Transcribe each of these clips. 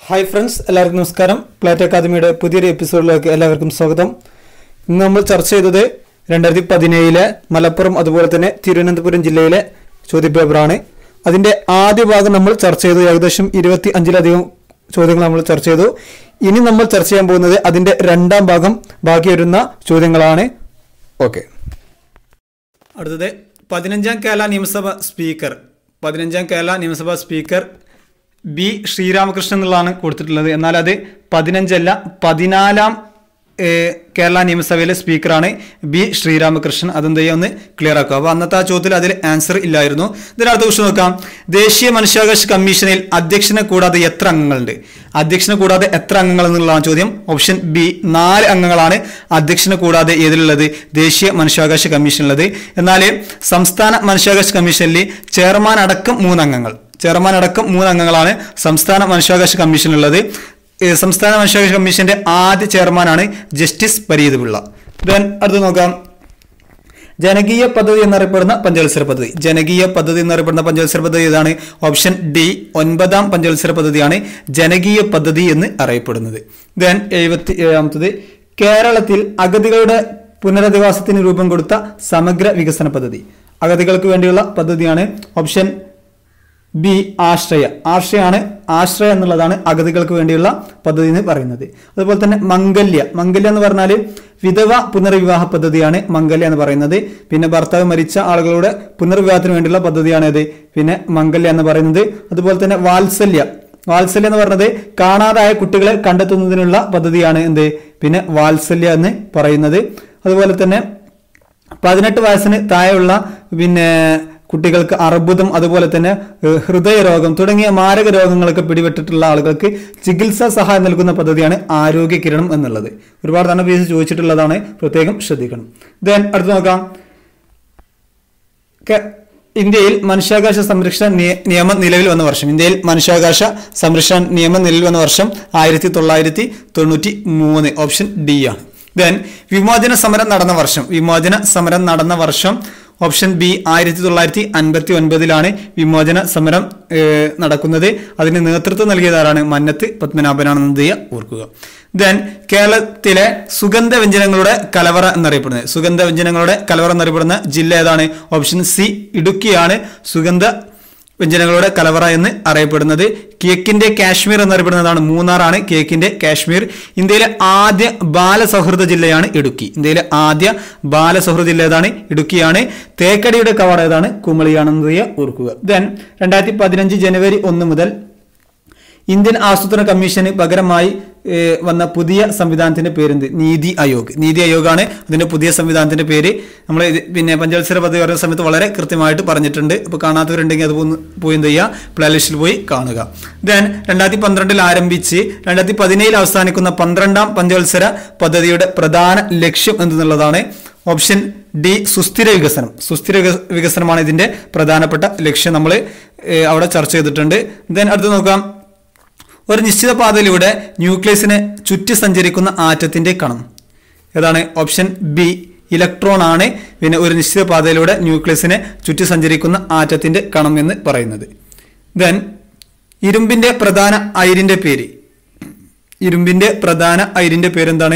hi friends എല്ലാവർക്കും നമസ്കാരം പ്ലാറ്റ് അക്കാദമിയുടെ പുതിയൊരു എപ്പിസോഡിലേക്ക് എല്ലാവർക്കും സ്വാഗതം ഇന്ന് നമ്മൾ ചർച്ച ചെയ്തത് രണ്ടായിരത്തി പതിനേഴിലെ മലപ്പുറം അതുപോലെ തന്നെ തിരുവനന്തപുരം ജില്ലയിലെ ചോദ്യപേപ്പറാണ് അതിൻ്റെ ആദ്യ ഭാഗം നമ്മൾ ചർച്ച ചെയ്തു ഏകദേശം ഇരുപത്തി അഞ്ചിലധികം ചോദ്യങ്ങൾ നമ്മൾ ചർച്ച ചെയ്തു ഇനി നമ്മൾ ചർച്ച ചെയ്യാൻ പോകുന്നത് അതിൻ്റെ രണ്ടാം ഭാഗം ബാക്കി വരുന്ന ചോദ്യങ്ങളാണ് ഓക്കെ അടുത്തത് പതിനഞ്ചാം കേരള നിയമസഭ സ്പീക്കർ പതിനഞ്ചാം കേരള നിയമസഭാ സ്പീക്കർ ബി ശ്രീരാമകൃഷ്ണൻ എന്നുള്ളതാണ് കൊടുത്തിട്ടുള്ളത് എന്നാൽ അത് പതിനഞ്ചല്ല പതിനാലാം ഏഹ്, കേരള നിയമസഭയിലെ സ്പീക്കറാണ് ബി ശ്രീരാമകൃഷ്ണൻ അതെന്ത് ചെയ്യുക ഒന്ന് ക്ലിയർ ആക്കുക അപ്പോൾ അന്നത്തെ ആ ചോദ്യത്തിൽ അതിൽ ആൻസർ ഇല്ലായിരുന്നു ഇതിനടുത്ത ക്വസ്റ്റൻ നോക്കാം ദേശീയ മനുഷ്യാവകാശ കമ്മീഷനിൽ അധ്യക്ഷനെ കൂടാതെ എത്ര അംഗങ്ങളുണ്ട് അധ്യക്ഷനെ കൂടാതെ എത്ര അംഗങ്ങൾ എന്നുള്ളതാണ് ചോദ്യം ഓപ്ഷൻ ബി നാല് അംഗങ്ങളാണ് അധ്യക്ഷനെ കൂടാതെ ഏതിലുള്ളത് ദേശീയ മനുഷ്യാവകാശ കമ്മീഷനുള്ളത് എന്നാൽ സംസ്ഥാന മനുഷ്യാവകാശ കമ്മീഷനിൽ ചെയർമാൻ അടക്കം മൂന്ന് അംഗങ്ങൾ ചെയർമാൻ അടക്കം മൂന്ന് അംഗങ്ങളാണ് സംസ്ഥാന മനുഷ്യാവകാശ കമ്മീഷനുള്ളത് ഏഹ് സംസ്ഥാന മനുഷ്യാവകാശ കമ്മീഷന്റെ ആദ്യ ചെയർമാനാണ് ജസ്റ്റിസ് പരീത് പിള്ള ദെൻ അടുത്ത് നോക്കാം ജനകീയ പദ്ധതി എന്നറിയപ്പെടുന്ന പഞ്ചവത്സര പദ്ധതി ജനകീയ പദ്ധതി എന്നറിയപ്പെടുന്ന പഞ്ചവത്സര പദ്ധതി ഇതാണ് ഓപ്ഷൻ ഡി ഒൻപതാം പഞ്ചവത്സര പദ്ധതിയാണ് ജനകീയ പദ്ധതി എന്ന് അറിയപ്പെടുന്നത് ദെൻ എഴുപത്തി ഏഴാമത്തത് കേരളത്തിൽ അഗതികളുടെ പുനരധിവാസത്തിന് രൂപം കൊടുത്ത സമഗ്ര വികസന പദ്ധതി അഗതികൾക്ക് വേണ്ടിയുള്ള പദ്ധതിയാണ് ഓപ്ഷൻ ബി ആശ്രയ ആശ്രയാണ് ആശ്രയ എന്നുള്ളതാണ് അഗതികൾക്ക് വേണ്ടിയുള്ള പദ്ധതി എന്ന് പറയുന്നത് അതുപോലെ തന്നെ മംഗല്യ മംഗല്യ എന്ന് പറഞ്ഞാൽ വിധവ പുനർവിവാഹ പദ്ധതിയാണ് മംഗല്യ എന്ന് പറയുന്നത് പിന്നെ ഭർത്താവ് മരിച്ച ആളുകളുടെ പുനർവിവാഹത്തിന് വേണ്ടിയുള്ള പദ്ധതിയാണ് ഇത് പിന്നെ മംഗല്യ എന്ന് പറയുന്നത് അതുപോലെ തന്നെ വാത്സല്യ വാത്സല്യ എന്ന് പറഞ്ഞത് കാണാതായ കുട്ടികളെ കണ്ടെത്തുന്നതിനുള്ള പദ്ധതിയാണ് എന്ത് പിന്നെ വാത്സല്യ എന്ന് പറയുന്നത് അതുപോലെ തന്നെ പതിനെട്ട് വയസ്സിന് താഴെയുള്ള പിന്നെ കുട്ടികൾക്ക് അർബുദം അതുപോലെ തന്നെ ഏഹ്, ഹൃദയരോഗം തുടങ്ങിയ മാരക രോഗങ്ങളൊക്കെ പിടിപെട്ടിട്ടുള്ള ആളുകൾക്ക് ചികിത്സാ സഹായം നൽകുന്ന പദ്ധതിയാണ് ആരോഗ്യ കിരണം എന്നുള്ളത് ഒരുപാട് തവണ പി എസ് ചോദിച്ചിട്ടുള്ളതാണ് പ്രത്യേകം ശ്രദ്ധിക്കണം ദെൻ അടുത്ത് നോക്കാം കെ- ഇന്ത്യയിൽ മനുഷ്യാവകാശ സംരക്ഷണ നിയ- നിയമം നിലവിൽ വന്ന വർഷം ഇന്ത്യയിൽ മനുഷ്യാവകാശ സംരക്ഷണ നിയമം നിലവിൽ വന്ന വർഷം ആയിരത്തി തൊള്ളായിരത്തി തൊണ്ണൂറ്റി മൂന്ന് ഓപ്ഷൻ ഡി ആണ് ദെൻ വിമോചന സമരം നടന്ന വർഷം വിമോചന സമരം നടന്ന വർഷം ഓപ്ഷൻ ബി ആയിരത്തി തൊള്ളായിരത്തി അൻപത്തി ഒൻപതിലാണ് വിമോചന സമരം ഏഹ്, നടക്കുന്നത് അതിന് നേതൃത്വം നൽകിയതാരാണ് മന്നത്ത് പത്മനാഭനാണെന്ന് ദയ ഓർക്കുക ദെൻ കേരളത്തിലെ സുഗന്ധ വ്യഞ്ജനങ്ങളുടെ കലവറ എന്നറിയപ്പെടുന്നത് സുഗന്ധ വ്യഞ്ജനങ്ങളുടെ കലവറ എന്നറിയപ്പെടുന്ന ജില്ല ഏതാണ് ഓപ്ഷൻ സി ഇടുക്കിയാണ് സുഗന്ധ വ്യഞ്ജനങ്ങളുടെ കലവറ എന്ന് അറിയപ്പെടുന്നത് കേക്കിന്റെ കാശ്മീർ എന്നറിയപ്പെടുന്നതാണ് മൂന്നാറാണ് കേക്കിന്റെ കാശ്മീർ ഇന്ത്യയിലെ ആദ്യ ബാലസൗഹൃദ ജില്ലയാണ് ഇടുക്കി ഇന്ത്യയിലെ ആദ്യ ബാലസൗഹൃദ ജില്ല ഏതാണ് ഇടുക്കിയാണ് തേക്കടിയുടെ കവാട ഏതാണ് കുമളിയാണെന്ന് ഓർക്കുക ദെൻ രണ്ടായിരത്തി പതിനഞ്ച് ജനുവരി ഒന്ന് മുതൽ ഇന്ത്യൻ ആസൂത്രണ കമ്മീഷന് പകരമായി ഏഹ്, വന്ന പുതിയ സംവിധാനത്തിന്റെ പേരെന്ത് നീതി ആയോഗ് നീതി ആയോഗാണ് അതിന്റെ പുതിയ സംവിധാനത്തിന്റെ പേര് നമ്മൾ ഇത് പിന്നെ പഞ്ചവത്സര പദ്ധതി പറയുന്ന സമയത്ത് വളരെ കൃത്യമായിട്ട് പറഞ്ഞിട്ടുണ്ട് അപ്പോൾ കാണാത്തവരുണ്ടെങ്കിൽ അത് പോയി പോയി എന്ത് ചെയ്യുക പ്ലേലിസ്റ്റിൽ പോയി കാണുക ദെൻ രണ്ടായിരത്തി പന്ത്രണ്ടിൽ ആരംഭിച്ച് രണ്ടായിരത്തി പതിനേഴിൽ അവസാനിക്കുന്ന പന്ത്രണ്ടാം പഞ്ചവത്സര പദ്ധതിയുടെ പ്രധാന ലക്ഷ്യം എന്തെന്നുള്ളതാണ് ഓപ്ഷൻ ഡി സുസ്ഥിര വികസനം സുസ്ഥിര വിക- വികസനമാണ് ഇതിന്റെ പ്രധാനപ്പെട്ട ലക്ഷ്യം നമ്മൾ അവിടെ ചർച്ച ചെയ്തിട്ടുണ്ട് ദെൻ അടുത്ത് നോക്കാം ഒരു നിശ്ചിത പാതയിലൂടെ ന്യൂക്ലിയസിനെ ചുറ്റി സഞ്ചരിക്കുന്ന ആറ്റത്തിന്റെ കണം ഏതാണ് ഓപ്ഷൻ ബി ഇലക്ട്രോൺ ആണ് പിന്നെ ഒരു നിശ്ചിത പാതയിലൂടെ ന്യൂക്ലിയസിനെ ചുറ്റി സഞ്ചരിക്കുന്ന ആറ്റത്തിന്റെ കണം എന്ന് പറയുന്നത് ദെൻ ഇരുമ്പിന്റെ പ്രധാന അയിരിന്റെ പേര് ഇരുമ്പിന്റെ പ്രധാന അയിരിന്റെ പേരെന്താണ്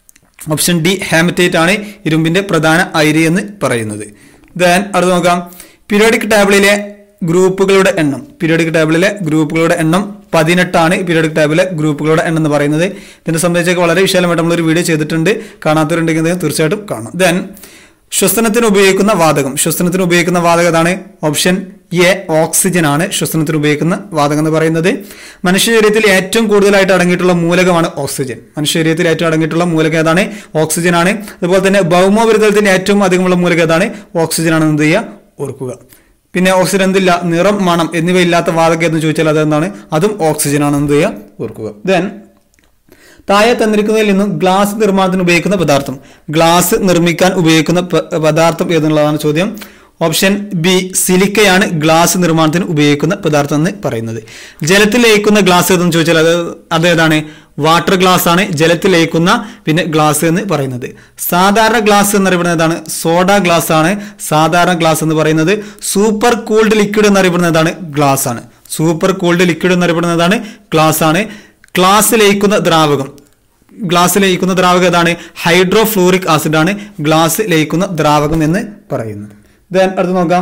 ഓപ്ഷൻ ഡി ഹാമറ്റേറ്റ് ആണ് ഇരുമ്പിന്റെ പ്രധാന അയിര് എന്ന് പറയുന്നത് ദെൻ അടുത്ത് നോക്കാം പീരിയോഡിക് ടേബിളിലെ ഗ്രൂപ്പുകളുടെ എണ്ണം പീരിയോഡിക് ടേബിളിലെ ഗ്രൂപ്പുകളുടെ എണ്ണം പതിനെട്ടാണ് പീരിയോഡിക് ടേബിളിലെ ഗ്രൂപ്പുകളുടെ എണ്ണം എന്ന് പറയുന്നത് ഇതിനെ സംബന്ധിച്ചൊക്കെ വളരെ വിശാലമായിട്ട് നമ്മളൊരു വീഡിയോ ചെയ്തിട്ടുണ്ട് കാണാത്തവരുണ്ടെങ്കിൽ ഇത് തീർച്ചയായിട്ടും കാണാം ദെൻ ശ്വസനത്തിന് ഉപയോഗിക്കുന്ന വാതകം ശ്വസനത്തിന് ഉപയോഗിക്കുന്ന വാതകം ഏതാണ് ഓപ്ഷൻ എ ഓക്സിജൻ ആണ് ശ്വസനത്തിന് ഉപയോഗിക്കുന്ന വാതകം എന്ന് പറയുന്നത് മനുഷ്യ ശരീരത്തിൽ ഏറ്റവും കൂടുതലായിട്ട് അടങ്ങിയിട്ടുള്ള മൂലകമാണ് ഓക്സിജൻ മനുഷ്യ ശരീരത്തിൽ ഏറ്റവും അടങ്ങിയിട്ടുള്ള മൂലകം ഏതാണ് ഓക്സിജൻ ആണ് അതുപോലെ തന്നെ ഭൗമോപരിതലത്തിൽ ഏറ്റവും അധികമുള്ള മൂലകം ഏതാണ് ഓക്സിജൻ ആണെന്ന് എന്ത് ചെയ്യുക ഓർക്കുക പിന്നെ ഓക്സിജൻ എന്തില്ല നിറം മണം എന്നിവയില്ലാത്ത വാതകം എന്ന് ചോദിച്ചാൽ അതെന്താണ് അതും ഓക്സിജൻ ആണെന്ന് എന്ത് ചെയ്യുക ഓർക്കുക ദെൻ താഴെ തന്നിരിക്കുന്നതിൽ നിന്നും ഗ്ലാസ് നിർമ്മാണത്തിന് ഉപയോഗിക്കുന്ന പദാർത്ഥം ഗ്ലാസ് നിർമ്മിക്കാൻ ഉപയോഗിക്കുന്ന പ- പദാർത്ഥം ഏതെന്നുള്ളതാണ് ചോദ്യം ഓപ്ഷൻ ബി സിലിക്കയാണ് ഗ്ലാസ് നിർമ്മാണത്തിന് ഉപയോഗിക്കുന്ന പദാർത്ഥം എന്ന് പറയുന്നത് ജലത്തിൽ ലയിക്കുന്ന ഗ്ലാസ് ഏതെന്ന് ചോദിച്ചാൽ അത് അതേതാണ് വാട്ടർ ഗ്ലാസ് ആണ് ജലത്തിൽ ലയിക്കുന്ന പിന്നെ ഗ്ലാസ് എന്ന് പറയുന്നത് സാധാരണ ഗ്ലാസ് എന്നറിയപ്പെടുന്നതാണ് സോഡ ഗ്ലാസ് ആണ് സാധാരണ ഗ്ലാസ് എന്ന് പറയുന്നത് സൂപ്പർ കൂൾഡ് ലിക്വിഡ് എന്നറിയപ്പെടുന്നതാണ് ഗ്ലാസ് ആണ് സൂപ്പർ കൂൾഡ് ലിക്വിഡ് എന്നറിയപ്പെടുന്നതാണ് ഗ്ലാസ് ആണ് ഗ്ലാസ് ലയിക്കുന്ന ദ്രാവകം ഗ്ലാസ് ലയിക്കുന്ന ദ്രാവകം ഏതാണ് ഹൈഡ്രോഫ്ലൂറിക് ആസിഡ് ആണ് ഗ്ലാസ് ലയിക്കുന്ന ദ്രാവകം എന്ന് പറയുന്നത് ദെൻ അടുത്ത് നോക്കാം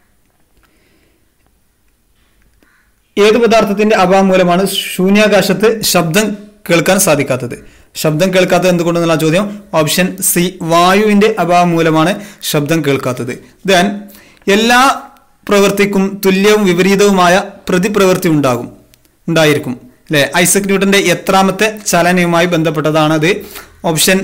ഏത് പദാർത്ഥത്തിന്റെ അഭാവം മൂലമാണ് ശൂന്യാകാശത്ത് ശബ്ദം കേൾക്കാൻ സാധിക്കാത്തത് ശബ്ദം കേൾക്കാത്തത് എന്തുകൊണ്ടെന്നുള്ള ചോദ്യം ഓപ്ഷൻ സി വായുവിന്റെ അഭാവം മൂലമാണ് ശബ്ദം കേൾക്കാത്തത് ദെൻ എല്ലാ പ്രവൃത്തിക്കും തുല്യവും വിപരീതവുമായ പ്രതിപ്രവൃത്തി ഉണ്ടാകും ഉണ്ടായിരിക്കും അല്ലെ ഐസക് ന്യൂട്ടന്റെ എത്രാമത്തെ ചലനവുമായി ബന്ധപ്പെട്ടതാണത് ഓപ്ഷൻ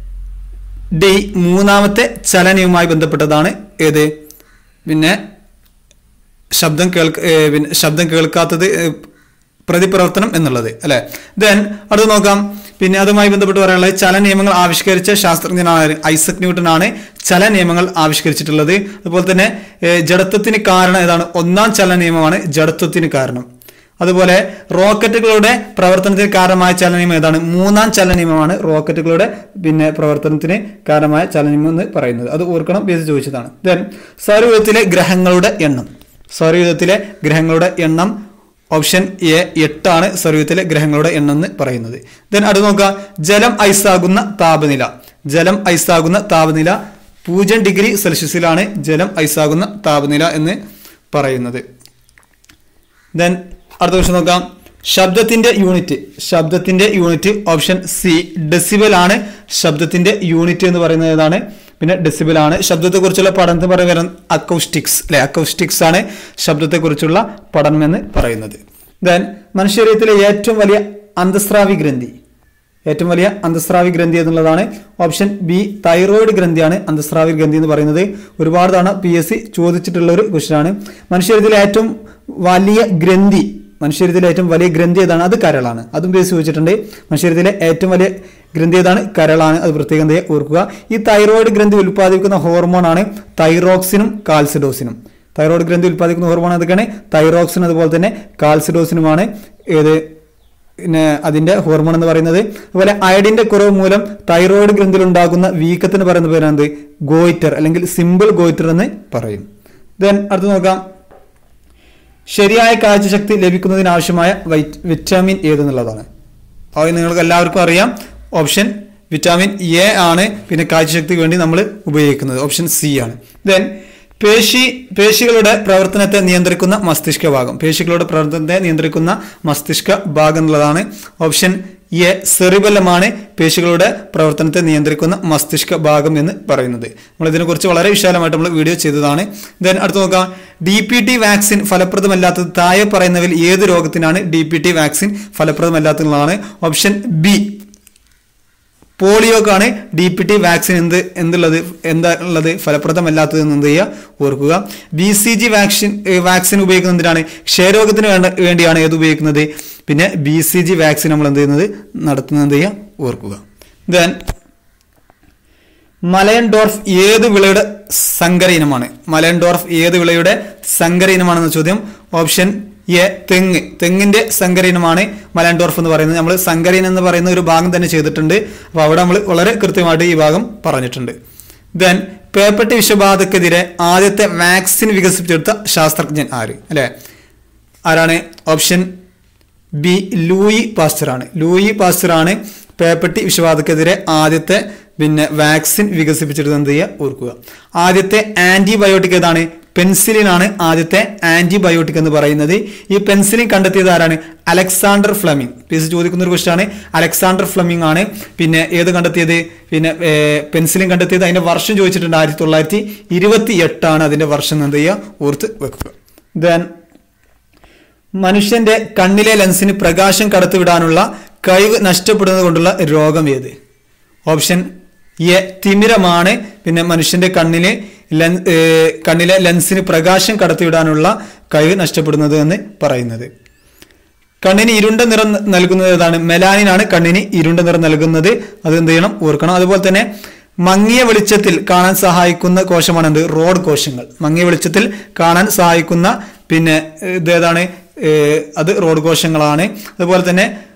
ഡി മൂന്നാമത്തെ ചലനവുമായി ബന്ധപ്പെട്ടതാണ് ഏത് പിന്നെ ശബ്ദം കേൾക്ക ഏ, പിന്നെ ശബ്ദം കേൾക്കാത്തത് ഏ, പ്രതിപ്രവർത്തനം എന്നുള്ളത് അല്ലെ ദെൻ അടുത്ത് നോക്കാം പിന്നെ അതുമായി ബന്ധപ്പെട്ട് പറയാനുള്ളത് ചല നിയമങ്ങൾ ആവിഷ്കരിച്ച ശാസ്ത്രജ്ഞനാണ് ഐസക് ന്യൂട്ടൻ ആണ് ചല നിയമങ്ങൾ ആവിഷ്കരിച്ചിട്ടുള്ളത് അതുപോലെ തന്നെ ഏ, ജഡത്വത്തിന് കാരണം ഏതാണ് ഒന്നാം ചല നിയമമാണ് ജഡത്വത്തിന് കാരണം അതുപോലെ റോക്കറ്റുകളുടെ പ്രവർത്തനത്തിന് കാരണമായ ചലനിയമം ഏതാണ് മൂന്നാം ചലനിയമമാണ് റോക്കറ്റുകളുടെ പിന്നെ പ്രവർത്തനത്തിന് കാരണമായ ചലനിയമം എന്ന് പറയുന്നത് അത് ഓർക്കണം ബേസ് ചോദിച്ചതാണ് ദെൻ സൗരയൂഥത്തിലെ ഗ്രഹങ്ങളുടെ എണ്ണം സൗരയൂഥത്തിലെ ഗ്രഹങ്ങളുടെ എണ്ണം ഓപ്ഷൻ എ എട്ടാണ് സൗരയൂഥത്തിലെ ഗ്രഹങ്ങളുടെ എണ്ണം എന്ന് പറയുന്നത് ദെൻ അടുത്ത് നോക്കുക ജലം ഐസാകുന്ന താപനില ജലം ഐസാകുന്ന താപനില പൂജ്യം ഡിഗ്രി സെൽഷ്യസിലാണ് ജലം ഐസാകുന്ന താപനില എന്ന് പറയുന്നത് ദെൻ അടുത്ത ക്വസ്റ്റൻ നോക്കാം ശബ്ദത്തിന്റെ യൂണിറ്റ് ശബ്ദത്തിന്റെ യൂണിറ്റ് ഓപ്ഷൻ സി ഡെസിബൽ ആണ് ശബ്ദത്തിന്റെ യൂണിറ്റ് എന്ന് പറയുന്നത് ഏതാണ് പിന്നെ ഡെസിബൽ ആണ് ശബ്ദത്തെക്കുറിച്ചുള്ള പഠനത്തിന് പറയുന്നത് അക്കൗസ്റ്റിക്സ് അല്ലെ അക്കൗസ്റ്റിക്സ് ആണ് ശബ്ദത്തെക്കുറിച്ചുള്ള പഠനം എന്ന് പറയുന്നത് ദെൻ മനുഷ്യരീരത്തിലെ ഏറ്റവും വലിയ അന്തസ്രാവി ഗ്രന്ഥി ഏറ്റവും വലിയ അന്തസ്രാവി ഗ്രന്ഥി എന്നുള്ളതാണ് ഓപ്ഷൻ ബി തൈറോയിഡ് ഗ്രന്ഥിയാണ് അന്തസ്രാവി ഗ്രന്ഥി എന്ന് പറയുന്നത് ഒരുപാട് തവണ പി എസ് സി ചോദിച്ചിട്ടുള്ള ഒരു ക്വസ്റ്റൻ ആണ് മനുഷ്യരിതിലെ ഏറ്റവും വലിയ ഗ്രന്ഥി മനുഷ്യരിതിലെ ഏറ്റവും വലിയ ഗ്രന്ഥി ഏതാണ് അത് കരളാണ് അതും പി എസ് സി ചോദിച്ചിട്ടുണ്ട് മനുഷ്യരിതിലെ ഏറ്റവും വലിയ ഗ്രന്ഥി ഏതാണ് കരളാണ് അത് പ്രത്യേകം ദേ ഓർക്കുക ഈ തൈറോയിഡ് ഗ്രന്ഥി ഉൽപ്പാദിപ്പിക്കുന്ന ഹോർമോൺ ആണ് തൈറോക്സിനും കാൽസിഡോസിനും തൈറോയിഡ് ഗ്രന്ഥി ഉൽപ്പാദിക്കുന്ന ഹോർമോൺ ഏതൊക്കെയാണ് തൈറോക്സിൻ അതുപോലെ തന്നെ കാൽസിഡോസിനുമാണ് ഏത് പിന്നെ അതിന്റെ ഹോർമോൺ എന്ന് പറയുന്നത് അതുപോലെ അയഡിന്റെ കുറവ് മൂലം തൈറോയിഡ് ഗ്രന്ഥിയിൽ ഉണ്ടാകുന്ന വീക്കത്തിന് പറയുന്ന പേരാണ് ഗോയിറ്റർ അല്ലെങ്കിൽ സിമ്പിൾ ഗോയിറ്റർ എന്ന് പറയും ദെൻ അടുത്ത് നോക്കാം ശരിയായ കാഴ്ചശക്തി ലഭിക്കുന്നതിന് ആവശ്യമായ വൈറ്റ് വിറ്റാമിൻ ഏതെന്നുള്ളതാണ് അത് നിങ്ങൾക്ക് എല്ലാവർക്കും അറിയാം ഓപ്ഷൻ വിറ്റാമിൻ എ ആണ് പിന്നെ കാഴ്ചശക്തിക്ക് വേണ്ടി നമ്മൾ ഉപയോഗിക്കുന്നത് ഓപ്ഷൻ സി ആണ് ദെൻ പേശി പേശികളുടെ പ്രവർത്തനത്തെ നിയന്ത്രിക്കുന്ന മസ്തിഷ്ക ഭാഗം പേശികളുടെ പ്രവർത്തനത്തെ നിയന്ത്രിക്കുന്ന മസ്തിഷ്ക ഭാഗം എന്നുള്ളതാണ് ഓപ്ഷൻ എ സെറിബലമാണ് പേശികളുടെ പ്രവർത്തനത്തെ നിയന്ത്രിക്കുന്ന മസ്തിഷ്ക ഭാഗം എന്ന് പറയുന്നത് നമ്മൾ ഇതിനെക്കുറിച്ച് വളരെ വിശാലമായിട്ട് നമ്മൾ വീഡിയോ ചെയ്തതാണ് ദെൻ അടുത്ത് നോക്കാം ഡി പി ടി വാക്സിൻ ഫലപ്രദമല്ലാത്തത് താഴെ പറയുന്നവരിൽ ഏത് രോഗത്തിനാണ് ഡി പി ടി വാക്സിൻ ഫലപ്രദമല്ലാത്തതാണ് ഓപ്ഷൻ ബി പോളിയോക്കാണ് ഡി പി ടി വാക്സിൻ എന്ത് എന്തുള്ളത് എന്താ ഉള്ളത് ഫലപ്രദമല്ലാത്തത് എന്ന് എന്ത് ചെയ്യുക ഓർക്കുക ബി സി ജി വാക്സിൻ ഏ, വാക്സിൻ ഉപയോഗിക്കുന്നത് എന്തിനാണ് ക്ഷയരോഗത്തിന് വേണ്ട വേണ്ടിയാണ് ഏത് ഉപയോഗിക്കുന്നത് പിന്നെ ബി സി ജി വാക്സിൻ നമ്മൾ എന്ത് ചെയ്യുന്നത് നടത്തുന്നത് എന്ത് ചെയ്യുക ഓർക്കുക ദെൻ മലയൻ ഡോർഫ് ഏത് വിളയുടെ സങ്കര ഇനമാണ് മലയൻ ഡോർഫ് ഏത് വിളയുടെ സങ്കര ഇനമാണെന്ന ചോദ്യം ഓപ്ഷൻ എ തെങ്ങ് തെങ്ങിന്റെ സങ്കര ഇനമാണ് മലയൻ ഡോർഫ് എന്ന് പറയുന്നത് നമ്മൾ സങ്കരയിനം എന്ന് പറയുന്ന ഒരു ഭാഗം തന്നെ ചെയ്തിട്ടുണ്ട് അപ്പോൾ അവിടെ നമ്മൾ വളരെ കൃത്യമായിട്ട് ഈ ഭാഗം പറഞ്ഞിട്ടുണ്ട് ദെൻ പേപ്പട്ടി വിഷബാധക്കെതിരെ ആദ്യത്തെ വാക്സിൻ വികസിപ്പിച്ചെടുത്ത ശാസ്ത്രജ്ഞൻ ആര് അല്ലേ ആരാണ് ഓപ്ഷൻ ബി ലൂയി പാസ്റ്റർ ആണ് ലൂയി പാസ്റ്റർ ആണ് പേപ്പട്ടി വിഷബാധക്കെതിരെ ആദ്യത്തെ പിന്നെ വാക്സിൻ വികസിപ്പിച്ചെടുത്ത് എന്ത് ചെയ്യുക ഓർക്കുക ആദ്യത്തെ ആന്റിബയോട്ടിക് ഏതാണ് പെൻസിലിൻ ആണ് ആദ്യത്തെ ആന്റിബയോട്ടിക് എന്ന് പറയുന്നത് ഈ പെൻസിലിൻ കണ്ടെത്തിയത് ആരാണ് അലക്സാണ്ടർ ഫ്ലമിംഗ് പി എസ് ചോദിക്കുന്ന ഒരു ക്വസ്റ്റൻ ആണ് അലക്സാണ്ടർ ഫ്ലമിംഗ് ആണ് പിന്നെ ഏത് കണ്ടെത്തിയത് പിന്നെ പെൻസിലിൻ കണ്ടെത്തിയത് അതിന്റെ വർഷം ചോദിച്ചിട്ടുണ്ട് ആയിരത്തി തൊള്ളായിരത്തി ഇരുപത്തി എട്ടാണ് അതിന്റെ വർഷം എന്ത് ചെയ്യുക ഓർത്ത് വെക്കുക ദെൻ മനുഷ്യന്റെ കണ്ണിലെ ലെൻസിന് പ്രകാശം കടത്തിവിടാനുള്ള കഴിവ് നഷ്ടപ്പെടുന്നത് കൊണ്ടുള്ള രോഗം ഏത് ഓപ്ഷൻ എ തിമിരമാണ് പിന്നെ മനുഷ്യന്റെ കണ്ണിന് ലെൻ ഏ, കണ്ണിലെ ലെൻസിന് പ്രകാശം കടത്തിവിടാനുള്ള കഴിവ് നഷ്ടപ്പെടുന്നത് എന്ന് പറയുന്നത് കണ്ണിന് ഇരുണ്ട നിറം നൽകുന്നത് ഏതാണ് മെലാനിൻ ആണ് കണ്ണിന് ഇരുണ്ട നിറം നൽകുന്നത് അത് എന്ത് ചെയ്യണം ഓർക്കണം അതുപോലെ തന്നെ മങ്ങിയ വെളിച്ചത്തിൽ കാണാൻ സഹായിക്കുന്ന കോശമാണ് എന്ത് റോഡ് കോശങ്ങൾ മങ്ങിയ വെളിച്ചത്തിൽ കാണാൻ സഹായിക്കുന്ന പിന്നെ ഏഹ്, ഇത് ഏതാണ് ഏഹ്, അത് റോഡ് കോശങ്ങളാണ് അതുപോലെ തന്നെ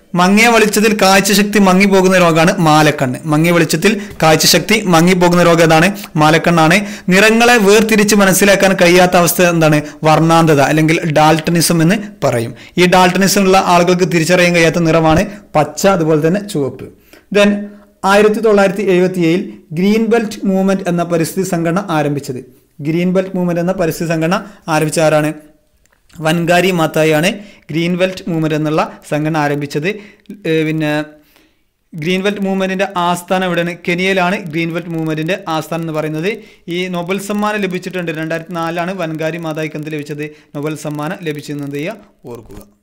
മങ്ങിയ വെളിച്ചത്തിൽ കാഴ്ചശക്തി മങ്ങിപ്പോകുന്ന രോഗമാണ് മാലക്കണ്ണ് മങ്ങിയ വെളിച്ചത്തിൽ കാഴ്ചശക്തി മങ്ങിപ്പോകുന്ന രോഗം ഏതാണ് മാലക്കണ്ണാണ് നിറങ്ങളെ വേർതിരിച്ച് മനസ്സിലാക്കാൻ കഴിയാത്ത അവസ്ഥ എന്താണ് വർണ്ണാന്തത അല്ലെങ്കിൽ ഡാൾട്ടണിസം എന്ന് പറയും ഈ ഡാൾട്ടണിസം ഉള്ള ആളുകൾക്ക് തിരിച്ചറിയാൻ കഴിയാത്ത നിറമാണ് പച്ച അതുപോലെ തന്നെ ചുവപ്പ് ദെൻ ആയിരത്തി തൊള്ളായിരത്തി എഴുപത്തി ഏഴിൽ ഗ്രീൻ ബെൽറ്റ് മൂവ്മെന്റ് എന്ന പരിസ്ഥിതി സംഘടന ആരംഭിച്ചത് ഗ്രീൻ ബെൽറ്റ് മൂവ്മെന്റ് എന്ന പരിസ്ഥിതി സംഘടന ആരംഭിച്ച ആരാണ് വൻകാരി മാത്തായാണ് ഗ്രീൻ ബെൽറ്റ് മൂവ്മെന്റ് എന്നുള്ള സംഘടന ആരംഭിച്ചത് ഏഹ് പിന്നെ ഗ്രീൻ ബെൽറ്റ് മൂവ്മെന്റിന്റെ ആസ്ഥാനം എവിടെയാണ് കെനിയയിലാണ് ഗ്രീൻ ബെൽറ്റ് മൂവ്മെന്റിന്റെ ആസ്ഥാനം എന്ന് പറയുന്നത് ഈ നൊബൽ സമ്മാനം ലഭിച്ചിട്ടുണ്ട് രണ്ടായിരത്തി നാലിലാണ് വൻകാരി മാതായിക്ക് എന്ത് ലഭിച്ചത് നൊബൽ സമ്മാനം ലഭിച്ചതെന്ന് എന്ത് ചെയ്യുക ഓർക്കുക